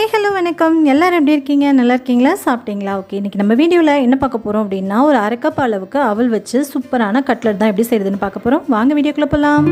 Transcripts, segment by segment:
hi hello வணக்கம் எல்லாரும் எப்படி இருக்கீங்க நல்லா இருக்கீங்களா சாப்பிட்டீங்களா ஓகே இன்றைக்கி நம்ம வீடியோவில் என்ன பார்க்க போகிறோம் அப்படின்னா ஒரு அரை கப் அளவுக்கு அவல் வச்சு சூப்பரான கட்லட் தான் எப்படி செய்கிறதுன்னு பார்க்க போகிறோம் வாங்க வீடியோக்குள்ளே போகலாம்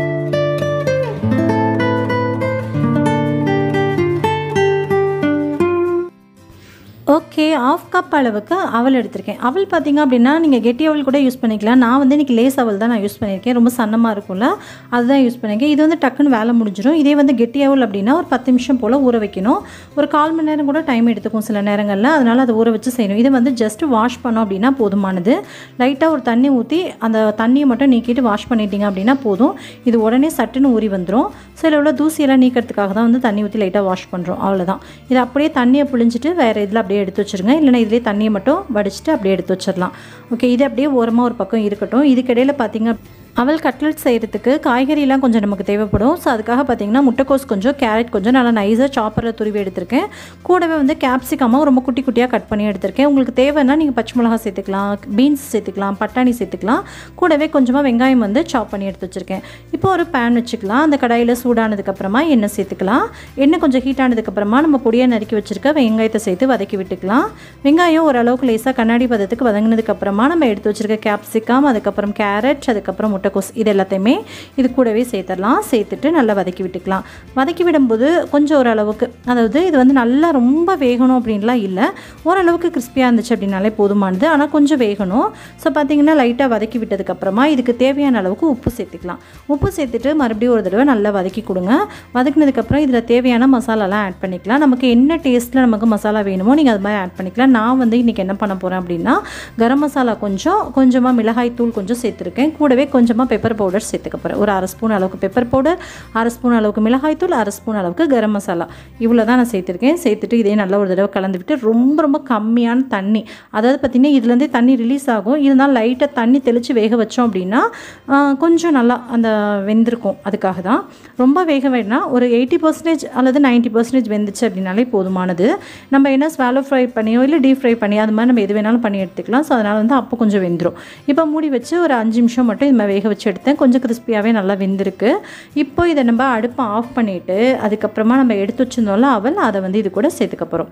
ஓகே ஆஃப் கப் அளவுக்கு அவல் எடுத்திருக்கேன் அவல் பார்த்தீங்க அப்படின்னா நீங்கள் கெட்டி அவல் கூட யூஸ் பண்ணிக்கலாம் நான் வந்து இன்றைக்கி லேஸ் அவல் தான் நான் யூஸ் பண்ணியிருக்கேன் ரொம்ப சன்னமாக இருக்கும்ல அதுதான் யூஸ் பண்ணியிருக்கேன் இது வந்து டக்குன்னு வேலை முடிஞ்சிடும் இதே வந்து கெட்டி அவல் அப்படின்னா ஒரு பத்து நிமிஷம் போல் ஊற வைக்கணும் ஒரு கால் மணி நேரம் கூட டைம் எடுத்துக்கும் சில நேரங்களில் அதனால் அதை ஊற வச்சு செய்யணும் இது வந்து ஜஸ்ட் வாஷ் பண்ணோம் அப்படின்னா போதுமானது லைட்டாக ஒரு தண்ணி ஊற்றி அந்த தண்ணியை மட்டும் நீக்கிட்டு வாஷ் பண்ணிட்டீங்க அப்படின்னா போதும் இது உடனே சட்டுன்னு ஊறி வந்துடும் ஸோ இதில் உள்ள தூசியெல்லாம் நீக்கிறதுக்காக தான் வந்து தண்ணி ஊற்றி லைட்டாக வாஷ் பண்ணுறோம் அவ்வளோதான் இது அப்படியே தண்ணியை புழிஞ்சிட்டு வேறு இதில் அப்படியே எடுத்து வச்சுருங்க இல்லைனா இதிலே தண்ணியை மட்டும் வடிச்சிட்டு அப்படியே எடுத்து வச்சிடலாம் ஓகே இது அப்படியே ஓரமாக ஒரு பக்கம் இருக்கட்டும் இதுக்கிடையில் பார்த்தீங்க அவல் கட்லெட் செய்கிறதுக்கு காய்கறிலாம் கொஞ்சம் நமக்கு தேவைப்படும் ஸோ அதுக்காக பார்த்தீங்கன்னா முட்டைக்கோஸ் கொஞ்சம் கேரட் கொஞ்சம் நல்லா நைஸாக சாப்பரில் துருவி எடுத்திருக்கேன் கூடவே வந்து கேப்சிகமாக ரொம்ப குட்டி குட்டியாக கட் பண்ணி எடுத்திருக்கேன் உங்களுக்கு தேவைன்னா நீங்கள் பச்சை மிளகா சேர்த்துக்கலாம் பீன்ஸ் சேர்த்துக்கலாம் பட்டாணி சேர்த்துக்கலாம் கூடவே கொஞ்சமாக வெங்காயம் வந்து சாப் பண்ணி எடுத்து வச்சுருக்கேன் இப்போ ஒரு பேன் வச்சுக்கலாம் அந்த கடாயில் சூடானதுக்கப்புறமா எண்ணெய் சேர்த்துக்கலாம் எண்ணெய் கொஞ்சம் ஹீட் ஆனதுக்கப்புறமா நம்ம பொடியாக நறுக்கி வச்சுருக்க வெங்காயத்தை சேர்த்து வதக்கி விட்டுக்கலாம் வெங்காயம் ஓரளவுக்கு லேசாக கண்ணாடி பதத்துக்கு வதங்கினதுக்கப்புறமா நம்ம எடுத்து வச்சுருக்க கேப்சிகம் அதுக்கப்புறம் கேரட் அதுக்கப்புறம் முட்டைக்கோஸ் இது எல்லாத்தையுமே இது கூடவே சேர்த்துடலாம் சேர்த்துட்டு நல்லா வதக்கி விட்டுக்கலாம் வதக்கி விடும்போது கொஞ்சம் ஓரளவுக்கு அதாவது இது வந்து நல்லா ரொம்ப வேகணும் அப்படின்லாம் இல்லை ஓரளவுக்கு கிறிஸ்பியாக இருந்துச்சு அப்படின்னாலே போதுமானது ஆனால் கொஞ்சம் வேகணும் ஸோ பார்த்தீங்கன்னா லைட்டாக வதக்கி விட்டதுக்கப்புறமா இதுக்கு தேவையான அளவுக்கு உப்பு சேர்த்துக்கலாம் உப்பு சேர்த்துட்டு மறுபடியும் ஒரு தடவை நல்லா வதக்கி கொடுங்க வதக்கினதுக்கப்புறம் இதில் தேவையான மசாலாலாம் ஆட் பண்ணிக்கலாம் நமக்கு என்ன டேஸ்ட்டில் நமக்கு மசாலா வேணுமோ நீங்கள் அது மாதிரி ஆட் பண்ணிக்கலாம் நான் வந்து இன்றைக்கி என்ன பண்ண போகிறேன் அப்படின்னா கரம் மசாலா கொஞ்சம் கொஞ்சமாக மிளகாய் தூள் கொஞ்சம் சேர்த்துருக்கேன் கூடவே கொஞ்சமாக பெப்பர் பவுடர் சேர்த்துக்க போகிறேன் ஒரு அரை ஸ்பூன் அளவுக்கு பெப்பர் பவுடர் அரை ஸ்பூன் அளவுக்கு மிளகாய் தூள் அரை ஸ்பூன் அளவுக்கு கரம் மசாலா இவ்வளோ தான் நான் சேர்த்துருக்கேன் சேர்த்துட்டு இதே நல்லா ஒரு தடவை கலந்து விட்டு ரொம்ப ரொம்ப கம்மியான தண்ணி அதாவது பார்த்திங்கன்னா இதுலேருந்தே தண்ணி ரிலீஸ் ஆகும் இருந்தாலும் லைட்டாக தண்ணி தெளித்து வேக வச்சோம் அப்படின்னா கொஞ்சம் நல்லா அந்த வெந்திருக்கும் அதுக்காக தான் ரொம்ப வேக வேணாம் ஒரு எயிட்டி பர்சன்டேஜ் அல்லது நைன்ட்டி பர்சன்டேஜ் வெந்துச்சு அப்படின்னாலே போதுமானது நம்ம என்ன ஸ்வாலோ ஃப்ரை பண்ணியோ இல்லை டீப் ஃப்ரை பண்ணி அது மாதிரி நம்ம எது வேணாலும் பண்ணி எடுத்துக்கலாம் ஸோ அதனால் வந்து அப்போ கொஞ்சம் வெந்துடும் இப்போ மூடி வச்சு ஒரு அஞ்சு நிமிஷம் மட்டும் இது மாதிரி வேக வச்சு எடுத்தேன் கொஞ்சம் கிறிஸ்பியாகவே நல்லா வெந்திருக்கு இப்போ இதை நம்ம அடுப்பை ஆஃப் பண்ணிவிட்டு அதுக்கப்புறமா நம்ம எடுத்து வச்சிருந்தோம்ல அவல் அதை வந்து இது கூட சேர்த்துக்க போகிறோம்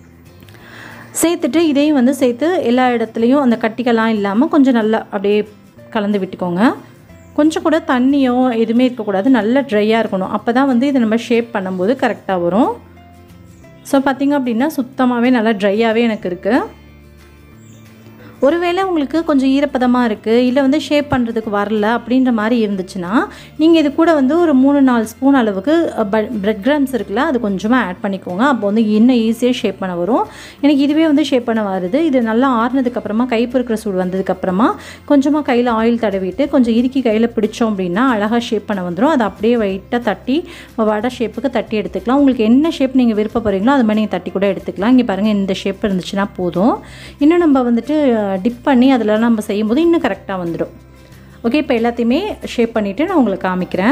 சேர்த்துட்டு இதையும் வந்து சேர்த்து எல்லா இடத்துலையும் அந்த கட்டிகள்லாம் இல்லாமல் கொஞ்சம் நல்லா அப்படியே கலந்து விட்டுக்கோங்க கொஞ்சம் கூட தண்ணியோ எதுவுமே இருக்கக்கூடாது நல்லா ட்ரையாக இருக்கணும் அப்போ தான் வந்து இதை நம்ம ஷேப் பண்ணும்போது கரெக்டாக வரும் ஸோ பார்த்திங்க அப்படின்னா சுத்தமாகவே நல்லா ட்ரையாகவே எனக்கு இருக்குது ஒருவேளை உங்களுக்கு கொஞ்சம் ஈரப்பதமாக இருக்குது இல்லை வந்து ஷேப் பண்ணுறதுக்கு வரல அப்படின்ற மாதிரி இருந்துச்சுன்னா நீங்கள் இது கூட வந்து ஒரு மூணு நாலு ஸ்பூன் அளவுக்கு பிரெட் கிராம்ஸ் இருக்குல்ல அது கொஞ்சமாக ஆட் பண்ணிக்கோங்க அப்போ வந்து இன்னும் ஈஸியாக ஷேப் பண்ண வரும் எனக்கு இதுவே வந்து ஷேப் பண்ண வருது இது நல்லா ஆறுனதுக்கப்புறமா கைப்பு இருக்கிற சூடு வந்ததுக்கப்புறமா கொஞ்சமாக கையில் ஆயில் தடவிட்டு கொஞ்சம் இறுக்கி கையில் பிடிச்சோம் அப்படின்னா அழகாக ஷேப் பண்ண வந்துடும் அதை அப்படியே வெயிட்டாக தட்டி வடை ஷேப்புக்கு தட்டி எடுத்துக்கலாம் உங்களுக்கு என்ன ஷேப் நீங்கள் விருப்பப்படுறீங்களோ அது மாதிரி நீங்கள் தட்டி கூட எடுத்துக்கலாம் இங்கே பாருங்கள் இந்த ஷேப் இருந்துச்சுன்னா போதும் இன்னும் நம்ம வந்துட்டு டிப் பண்ணி அதில் நம்ம செய்யும்போது இன்னும் கரெக்டாக வந்துடும் ஓகே இப்போ எல்லாத்தையுமே ஷேப் பண்ணிவிட்டு நான் உங்களுக்கு காமிக்கிறேன்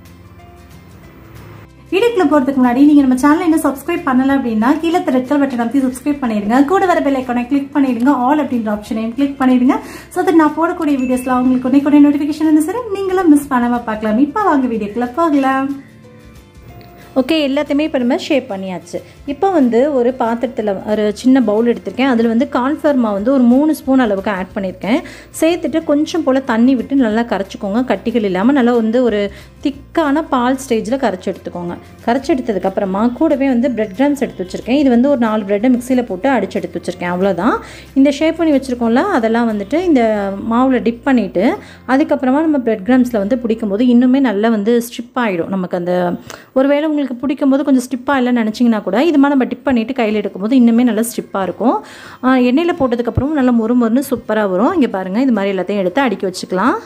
வீடியோக்குள்ள போகிறதுக்கு முன்னாடி நீங்கள் நம்ம சேனல் என்ன சப்ஸ்கிரைப் பண்ணல அப்படின்னா கீழே ரெட் பட்டன் அமைத்து சப்ஸ்கிரைப் பண்ணிடுங்க கூட வர பெல் ஐக்கானை கிளிக் பண்ணிடுங்க ஆல் அப்படின்ற ஆப்ஷனையும் கிளிக் பண்ணிடுங்க ஸோ தட் நான் போடக்கூடிய வீடியோஸ்லாம் உங்களுக்கு உடனே கூட நோட்டிஃபிகேஷன் வந்து சரி நீங்களும் மிஸ் பண்ணாமல் பார்க்கலாம் இப்போ வாங்க வீடியோக்குள்ள போகலாம் ஓகே எல்லாத்தையுமே இப்போ நம்ம ஷேப் பண்ணியாச்சு இப்போ வந்து ஒரு பாத்திரத்தில் ஒரு சின்ன பவுல் எடுத்திருக்கேன் அதில் வந்து கார்ன்ஃப்ளவர் மாவு வந்து ஒரு மூணு ஸ்பூன் அளவுக்கு ஆட் பண்ணியிருக்கேன் சேர்த்துட்டு கொஞ்சம் போல் தண்ணி விட்டு நல்லா கரைச்சிக்கோங்க கட்டிகள் இல்லாமல் நல்லா வந்து ஒரு திக்கான பால் ஸ்டேஜில் கரைச்சி எடுத்துக்கோங்க கரைச்சி எடுத்ததுக்கப்புறமா கூடவே வந்து பிரெட் கிராம்ஸ் எடுத்து வச்சுருக்கேன் இது வந்து ஒரு நாலு ப்ரெட்டை மிக்சியில் போட்டு அடிச்சு எடுத்து வச்சுருக்கேன் அவ்வளோதான் இந்த ஷேப் பண்ணி வச்சுருக்கோம்ல அதெல்லாம் வந்துட்டு இந்த மாவில் டிப் பண்ணிவிட்டு அதுக்கப்புறமா நம்ம பிரெட் கிராம்ஸில் வந்து பிடிக்கும்போது இன்னுமே நல்லா வந்து ஸ்ட்ரிப் ஆகிடும் நமக்கு அந்த ஒருவேளை உங்களுக்கு உங்களுக்கு பிடிக்கும் போது கொஞ்சம் ஸ்டிப்பாக இல்லைன்னு நினச்சிங்கன்னா கூட இது மாதிரி நம்ம டிப் பண்ணிவிட்டு கையில் எடுக்கும்போது இன்னுமே நல்லா ஸ்டிப்பாக இருக்கும் எண்ணெயில் போட்டதுக்கப்புறம் நல்லா மொறு மொறுன்னு சூப்பராக வரும் இங்கே பாருங்கள் இது மாதிரி எல்லாத்தையும் எடுத்து அடுக்கி வச்சுக்கலாம்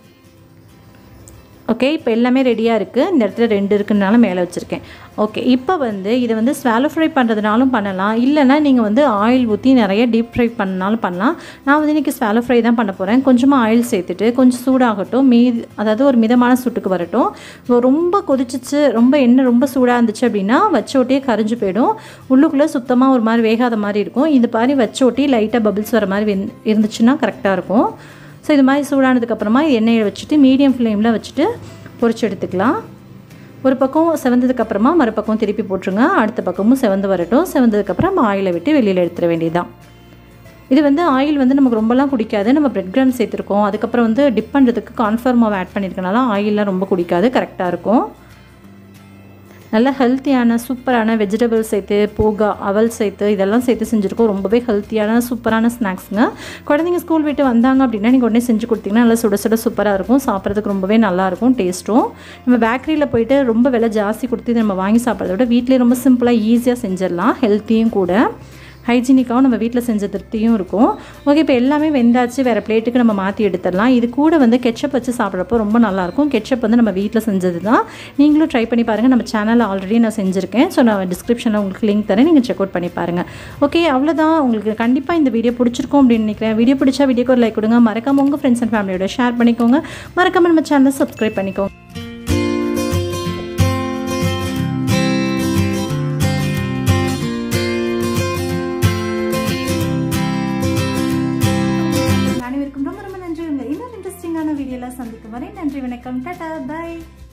ஓகே இப்போ எல்லாமே ரெடியாக இருக்குது இந்த இடத்துல ரெண்டு இருக்குனால மேலே வச்சுருக்கேன் ஓகே இப்போ வந்து இதை வந்து ஸ்வாலோ ஃப்ரை பண்ணுறதுனாலும் பண்ணலாம் இல்லைனா நீங்கள் வந்து ஆயில் ஊற்றி நிறைய டீப் ஃப்ரை பண்ணாலும் பண்ணலாம் நான் வந்து இன்றைக்கி ஸ்வாலோ ஃப்ரை தான் பண்ண போகிறேன் கொஞ்சமாக ஆயில் சேர்த்துட்டு கொஞ்சம் சூடாகட்டும் மீது அதாவது ஒரு மிதமான சூட்டுக்கு வரட்டும் ரொம்ப கொதிச்சிச்சு ரொம்ப எண்ணெய் ரொம்ப சூடாக இருந்துச்சு அப்படின்னா வச்ச ஒட்டியே கரைஞ்சு போயிடும் உள்ளுக்குள்ளே சுத்தமாக ஒரு மாதிரி வேகாத மாதிரி இருக்கும் இது மாதிரி வச்ச ஒட்டி லைட்டாக பபிள்ஸ் வர மாதிரி இருந்துச்சுன்னா கரெக்டாக இருக்கும் ஸோ இது மாதிரி சூடானதுக்கப்புறமா எண்ணெயை வச்சுட்டு மீடியம் ஃப்ளேமில் வச்சுட்டு பொரிச்சு எடுத்துக்கலாம் ஒரு பக்கம் செவந்ததுக்கு அப்புறமா மறுபக்கம் திருப்பி போட்டுருங்க அடுத்த பக்கமும் செவந்து வரட்டும் செவந்ததுக்கப்புறம் நம்ம ஆயிலை விட்டு வெளியில் எடுத்துட வேண்டியதுதான் இது வந்து ஆயில் வந்து நமக்கு ரொம்பலாம் குடிக்காது நம்ம பிரெட் கிராம் சேர்த்துருக்கோம் அதுக்கப்புறம் வந்து டிப் பண்ணுறதுக்கு கான்ஃபர்ம் மாவு ஆட் பண்ணியிருக்கனால ஆயிலெலாம் ரொம்ப குடிக்காது கரெக்டாக இருக்கும் நல்ல ஹெல்த்தியான சூப்பரான வெஜிடபிள்ஸ் சேர்த்து போகா அவல் சேர்த்து இதெல்லாம் சேர்த்து செஞ்சுருக்கோம் ரொம்பவே ஹெல்த்தியான சூப்பரான ஸ்நாக்ஸுங்க குழந்தைங்க ஸ்கூல் விட்டு வந்தாங்க அப்படின்னா நீங்கள் உடனே செஞ்சு கொடுத்தீங்கன்னா நல்லா சுட சுட சூப்பராக இருக்கும் சாப்பிட்றதுக்கு ரொம்பவே நல்லாயிருக்கும் டேஸ்ட்டும் நம்ம பேக்கரியில் போயிட்டு ரொம்ப விலை ஜாஸ்தி கொடுத்து இதை நம்ம வாங்கி சாப்பிட்றத விட வீட்டிலே ரொம்ப சிம்பிளாக ஈஸியாக செஞ்சிடலாம் ஹெல்த்தியும் கூட ஹைஜீனிக்காகவும் நம்ம வீட்டில் செஞ்ச திருப்தியும் இருக்கும் ஓகே இப்போ எல்லாமே வெந்தாச்சு வேறு பிளேட்டுக்கு நம்ம மாற்றி எடுத்துடலாம் இது கூட வந்து கெச்சப் வச்சு சாப்பிட்றப்போ ரொம்ப நல்லாயிருக்கும் கெச்சப் வந்து நம்ம வீட்டில் செஞ்சது தான் நீங்களும் ட்ரை பண்ணி பாருங்கள் நம்ம சேனலில் ஆல்ரெடி நான் செஞ்சுருக்கேன் ஸோ நான் டிஸ்கிரிப்ஷனில் உங்களுக்கு லிங்க் தரேன் நீங்கள் செக் அவுட் பண்ணி பாருங்கள் ஓகே அவ்வளோதான் உங்களுக்கு கண்டிப்பாக இந்த வீடியோ பிடிச்சிருக்கும் அப்படின்னு நினைக்கிறேன் வீடியோ பிடிச்சா வீடியோக்கு ஒரு லைக் கொடுங்க மறக்காம உங்கள் ஃப்ரெண்ட்ஸ் அண்ட் ஃபேமிலியோட ஷேர் பண்ணிக்கோங்க மறக்காம நம்ம சேனலை சப்ஸ்கிரைப் பண்ணிக்கோங்க அனைவருக்கும் ரொம்ப ரொம்ப நன்றி உங்களை இன்னொரு இன்ட்ரெஸ்டிங்கான வீடியோவில் சந்திக்கும் வரை நன்றி வணக்கம் டாடா பை